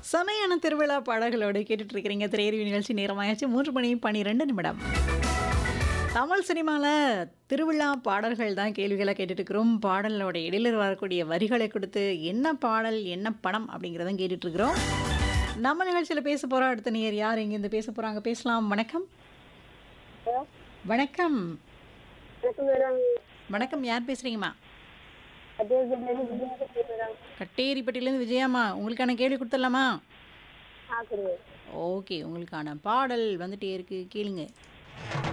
செமையான திருவிழா பாடல்களோடு கேட்டுட்டு இருக்கிறீங்க திரையறிவு நிகழ்ச்சி நேரமாயாச்சு மூன்று மணி பன்னிரெண்டு நிமிடம் தமிழ் சினிமாவில் திருவிழா பாடல்கள் தான் கேள்விகளை கேட்டுட்டு இருக்கிறோம் பாடலோட இடையில வரக்கூடிய வரிகளை கொடுத்து என்ன பாடல் என்ன படம் அப்படிங்கிறத கேட்டுட்டு இருக்கிறோம் நம்ம நிகழ்ச்சியில் பேச போகிறோம் அடுத்த நேர் யார் இங்கேருந்து பேச போகிறாங்க பேசலாம் வணக்கம் ஹலோ வணக்கம் வணக்கம் மேடம் வணக்கம் யார் பேசுகிறீங்கம்மா அத்தியாவசியம் விஜயா மேடம் கட்டேரிப்பட்டியிலேருந்து விஜயாம்மா உங்களுக்கான கேள்வி கொடுத்துடலாமா ஆ கொடுங்க ஓகே உங்களுக்கான பாடல் வந்துட்டே இருக்கு கேளுங்க